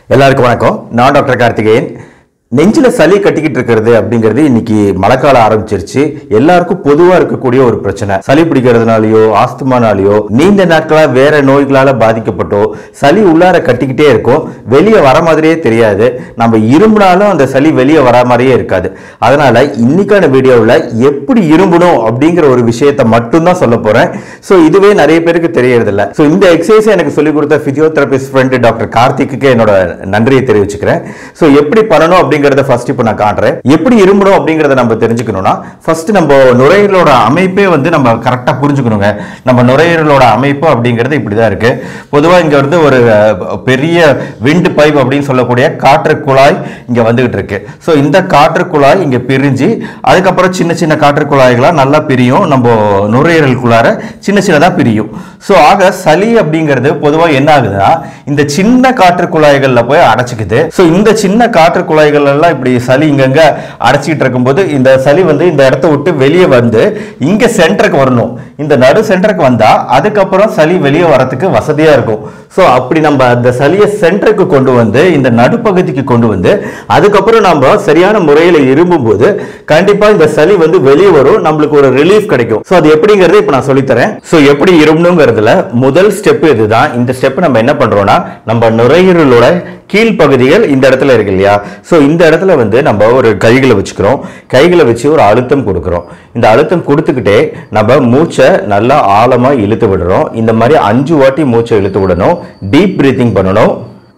எல்லாருக்கும் வணக்கம் நான் டாக்டர் கார்த்திகேயன் நெஞ்சில சளி கட்டிக்கிட்டு இருக்கிறது அப்படிங்கிறது இன்னைக்கு மழைக்காலம் ஆரம்பிச்சிருச்சு எல்லாருக்கும் பொதுவா இருக்கக்கூடிய ஒரு பிரச்சனை சளி பிடிக்கிறதுனாலயோ ஆஸ்துமானாலேயோ நீண்ட நாட்களா வேற நோய்களால பாதிக்கப்பட்டோ சளி உள்ளார கட்டிக்கிட்டே இருக்கும் வெளியே வர மாதிரியே தெரியாது நம்ம இரும்புனாலும் அந்த சளி வெளியே வர மாதிரியே இருக்காது அதனால இன்னைக்கான வீடியோவில் எப்படி இரும்பணும் அப்படிங்கிற ஒரு விஷயத்தை மட்டும்தான் சொல்ல போறேன் ஸோ இதுவே நிறைய பேருக்கு தெரியறதில்ல ஸோ இந்த எக்ஸசைஸ் எனக்கு சொல்லிக் கொடுத்த பிசியோதெரபிஸ்ட் ஃப்ரெண்டு டாக்டர் கார்த்திக்கு என்னோட நன்றியை தெரிவிச்சுக்கிறேன் ஸோ எப்படி பண்ணணும் அப்படிங்கறத ஃபர்ஸ்ட் இப்போ நான் காட்டுறேன் எப்படி இரும்பணும் அப்படிங்கறத நம்ம தெரிஞ்சுக்கணும்னா ஃபர்ஸ்ட் நம்ம நுரையீரலோட அமைப்பே வந்து நம்ம கரெக்டாக புரிஞ்சுக்கணுங்க நம்ம நுரையீரலோட அமைப்பு அப்படிங்கிறது இப்படிதான் இருக்கு பொதுவாக இங்க வந்து ஒரு அஹ், பெரிய விண்டு பைப் அப்படின்னு சொல்லக்கூடிய காற்று குழாய் இங்க வந்துகிட்டு இருக்கு ஸோ இந்த காற்று குழாய் இங்க பிரிஞ்சு அதுக்கப்புறம் சின்ன சின்ன காற்று குழாய்களா நல்லா பிரியும் நம்ம நுரையீரலுக்குள்ளார சின்ன சின்னதா பிரியும் ஸோ ஆக சளி அப்படிங்கிறது பொதுவாக என்ன ஆகுதுன்னா இந்த சின்ன காற்று குழாய்கள்ல போய் அடைச்சிக்குது ஸோ இந்த சின்ன காற்று குழாய்கள் எல்லாம் இப்படி சளி இங்கங்க அடைச்சிக்கிட்டு இருக்கும்போது இந்த சளி வந்து இந்த இடத்த விட்டு வெளியே வந்து இங்க சென்டருக்கு வரணும் இந்த நடு சென்டருக்கு வந்தா அதுக்கப்புறம் சளி வெளியே வரதுக்கு வசதியா இருக்கும் ஸோ அப்படி நம்ம அந்த சளியை சென்டருக்கு கொண்டு வந்து இந்த நடுப்பகுதிக்கு கொண்டு வந்து அதுக்கப்புறம் நம்ம சரியான முறையில் இரும்பும் போது கண்டிப்பா இந்த சளி வந்து வெளியே வரும் நம்மளுக்கு ஒரு ரிலீஃப் கிடைக்கும் ஸோ அது எப்படிங்கிறத இப்போ நான் சொல்லித்தரேன் ஸோ எப்படி இரும்பணுங்கிறதுல முதல் ஸ்டெப் இதுதான் இந்த ஸ்டெப் நம்ம என்ன பண்றோம்னா நம்ம நுரையீரலோட கீழ்ப்பகுதிகள் இந்த இடத்துல இருக்கு இல்லையா ஸோ இந்த இடத்துல வந்து நம்ம ஒரு கைகளை வச்சுக்கிறோம் கைகளை வச்சு ஒரு அழுத்தம் கொடுக்குறோம் இந்த அழுத்தம் கொடுத்துக்கிட்டே நம்ம மூச்சை நல்லா ஆழமா இழுத்து விடுறோம் இந்த மாதிரி அஞ்சு வாட்டி மூச்சை இழுத்து விடணும் டீப் பிரீத்திங் பண்ணணும்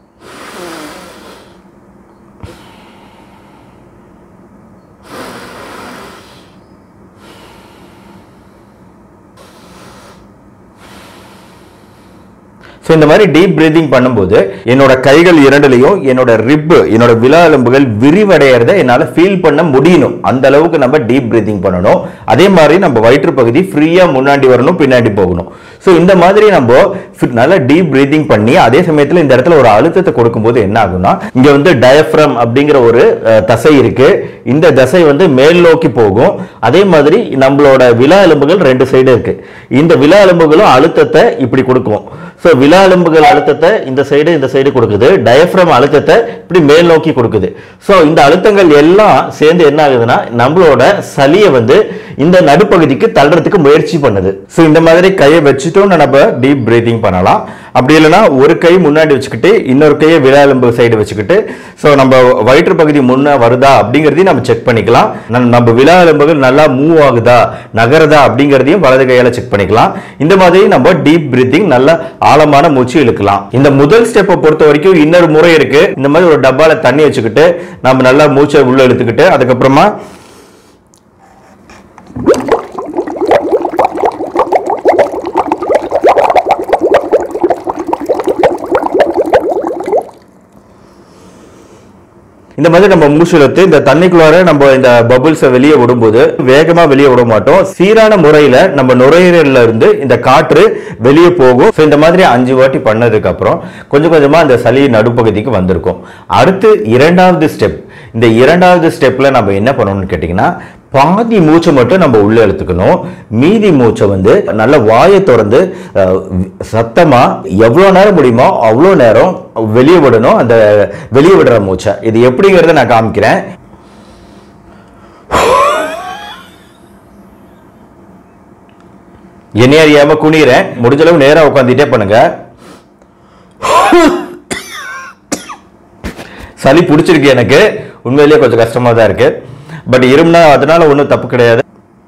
ஸோ இந்த மாதிரி டீப் பிரீதிங் பண்ணும்போது என்னோட கைகள் இரண்டுலையும் என்னோட ரிப் என்னோட விலா எலும்புகள் விரிவடைகிறத என்னால் ஃபீல் பண்ண முடியணும் அந்த அளவுக்கு நம்ம டீப் பிரீதிங் பண்ணணும் அதே மாதிரி நம்ம வயிற்று பகுதி ஃப்ரீயாக முன்னாடி வரணும் பின்னாடி போகணும் ஸோ இந்த மாதிரி நம்ம fit- நல்லா டீப் பிரீதிங் பண்ணி அதே சமயத்தில் இந்த இடத்துல ஒரு அழுத்தத்தை கொடுக்கும்போது என்ன ஆகும்னா இங்க வந்து டயஃப்ரம் அப்படிங்கிற ஒரு அஹ், தசை இருக்கு இந்த தசை வந்து மேல் நோக்கி போகும் அதே மாதிரி நம்மளோட விலா எலும்புகள் ரெண்டு சைடு இருக்கு இந்த விலா எலும்புகளும் அழுத்தத்தை இப்படி கொடுக்கும் ஸோ விலா எலும்புகள் அழுத்தத்தை இந்த சைடு இந்த சைடு கொடுக்குது டயஃப்ரம் அழுத்தத்தை இப்படி மேல் நோக்கி கொடுக்குது ஸோ இந்த அழுத்தங்கள் எல்லாம் சேர்ந்து என்ன ஆகுதுன்னா நம்மளோட சளியை வந்து இந்த நடுப்பகுதிக்கு தள்ளுறதுக்கு முயற்சி பண்ணுது ஸோ இந்த மாதிரி கையை வச்சுட்டும் நம்ம டீப் பிரீதிங் பண்ணலாம் அப்படி இல்லைன்னா ஒரு கை முன்னாடி வச்சுக்கிட்டு இன்னொரு கையை விலா எலும்பு சைடு வச்சுக்கிட்டு ஸோ நம்ம வயிற்று பகுதி முன்ன வருதா அப்படிங்கிறதையும் நம்ம செக் பண்ணிக்கலாம் நம்ம- நம்ம விலா எலும்புகள் நல்லா மூவ் ஆகுதா நகருதா அப்படிங்கிறதையும் வலது கையால செக் பண்ணிக்கலாம் இந்த மாதிரி நம்ம டீப் பிரீத்திங் நல்ல ஆழமான மூச்சு இழுக்கலாம் இந்த முதல் ஸ்டெப்பை பொறுத்த வரைக்கும் இன்னொரு முறை இருக்கு இந்த மாதிரி ஒரு டப்பால தண்ணி வச்சுக்கிட்டு நம்ம நல்லா மூச்சை உள்ள இழுத்துக்கிட்டு அதுக்கப்புறமா இந்த மாதிரி நம்ம மூச்சு இழுத்து இந்த தண்ணிக்குள்ளார நம்ம இந்த பபுள்ஸை வெளியே விடும்போது வேகமா வெளியே விட மாட்டோம் சீரான முறையில நம்ம நுரையீரல்ல இருந்து இந்த காற்று வெளியே போகும் ஸோ இந்த மாதிரி அஞ்சு வாட்டி பண்ணதுக்கு அப்புறம் கொஞ்சம் கொஞ்சமா அந்த சளி நடுப்பகுதிக்கு வந்திருக்கும் அடுத்து இரண்டாவது ஸ்டெப் இந்த இரண்டாவது ஸ்டெப்ல நம்ம என்ன பண்ணணும்னு கேட்டிங்கன்னா பாதி மூச்சை மட்டும் நம்ம உள்ள இழுத்துக்கணும் மீதி மூச்சை வந்து நல்ல வாயை திறந்து அஹ், சத்தமா எவ்வளோ நேரம் முடியுமோ அவ்வளோ நேரம் வெளியே விடணும் அந்த வெளியே விடுற மூச்சை இது எப்படிங்கிறத நான் காமிக்கிறேன் என்ன அறியாம குனிறேன் முடிஞ்ச அளவு நேரா உட்காந்துட்டே பண்ணுங்க சளி பிடிச்சிருக்கு எனக்கு உண்மையிலேயே கொஞ்சம் கஷ்டமா தான் இருக்கு பட் இருமுனா அதனால ஒன்றும் தப்பு கிடையாது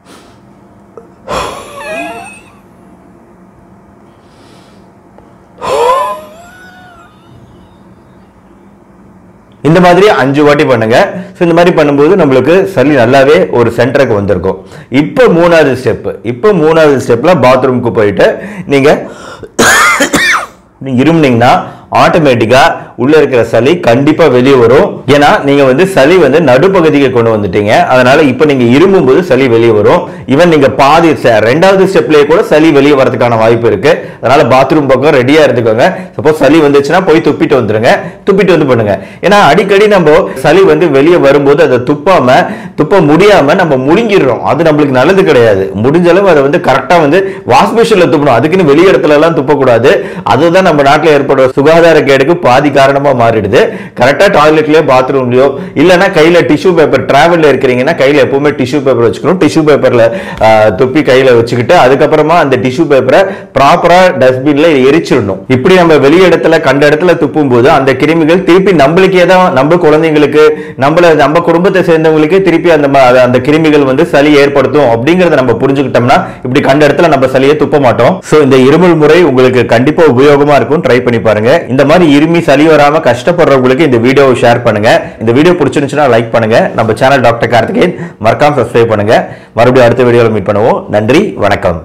இந்த மாதிரி அஞ்சு வாட்டி பண்ணுங்க ஸோ இந்த மாதிரி பண்ணும்போது நம்மளுக்கு சளி நல்லாவே ஒரு சென்டருக்கு வந்திருக்கும் இப்போ மூணாவது ஸ்டெப் இப்போ மூணாவது ஸ்டெப்ல பாத்ரூமுக்கு போயிட்டு நீங்க நீங்க இருமுனீங்கன்னா ஆட்டோமேட்டிக்கா உள்ள இருக்கிற சளி கண்டிப்பா வெளியே வரும் ஏன்னா நீங்க வந்து சளி வந்து நடுப்பகுதிக்கு கொண்டு வந்துட்டீங்க அதனால இப்போ நீங்க இருமும் போது சளி வெளியே வரும் ஈவன் நீங்க பாதி se- ரெண்டாவது ஸ்டெப்லயே கூட சளி வெளியே வரதுக்கான வாய்ப்பு இருக்கு அதனால பாத்ரூம் பக்கம் ரெடியா இருந்துக்கோங்க சப்போஸ் சளி வந்துச்சுன்னா போய் துப்பிட்டு வந்துருங்க துப்பிட்டு வந்து பண்ணுங்க ஏன்னா அடிக்கடி நம்ம சளி வந்து வெளியே வரும்போது அதை துப்பாம துப்ப முடியாம நம்ம முழுங்கிடுறோம் அது நம்மளுக்கு நல்லது கிடையாது முடிஞ்ச அளவு அதை வந்து கரெக்டா வந்து வாஷ் பேஷன்ல துப்பணும் அதுக்குன்னு வெளி இடத்துல எல்லாம் துப்பக்கூடாது அதுதான் நம்ம நாட்டில் ஏற்படுற சுகாதார சுகாதார கேடுக்கு பாதி காரணமா மாறிடுது கரெக்டா டாய்லெட்லயோ பாத்ரூம்லயோ இல்லைன்னா கையில டிஷ்யூ பேப்பர் டிராவல்ல இருக்கிறீங்கன்னா கையில எப்பவுமே டிஷ்யூ பேப்பர் வச்சுக்கணும் டிஷ்யூ பேப்பர்ல துப்பி கையில வச்சுக்கிட்டு அதுக்கப்புறமா அந்த டிஷ்யூ பேப்பரை ப்ராப்பரா டஸ்ட்பின்ல எரிச்சிடணும் இப்படி நம்ம வெளி இடத்துல கண்ட இடத்துல துப்பும் போது அந்த கிருமிகள் திருப்பி நம்மளுக்கே தான் நம்ம குழந்தைங்களுக்கு நம்மள நம்ம குடும்பத்தை சேர்ந்தவங்களுக்கே திருப்பி அந்த ம- அந்த கிருமிகள் வந்து சளி ஏற்படுத்தும் அப்படிங்கறத நம்ம புரிஞ்சுக்கிட்டோம்னா இப்படி கண்ட இடத்துல நம்ம சளியை துப்ப மாட்டோம் சோ இந்த இருமல் முறை உங்களுக்கு கண்டிப்பா உபயோகமா இருக்கும் ட்ரை பண்ணி பாருங்க இந்த மாதிரி இருமி சளி வராம கஷ்டப்படுறவங்களுக்கு இந்த வீடியோவை ஷேர் பண்ணுங்க இந்த வீடியோ பிடிச்சிருந்துச்சுன்னா லைக் பண்ணுங்க நம்ம சேனல் டாக்டர் கார்த்திகேயன் மறக்காம சப்ஸ்கிரைப் பண்ணுங்க மறுபடியும் அடுத்த வீடியோவில் மீட் பண்ணுவோம் நன்றி வணக்கம்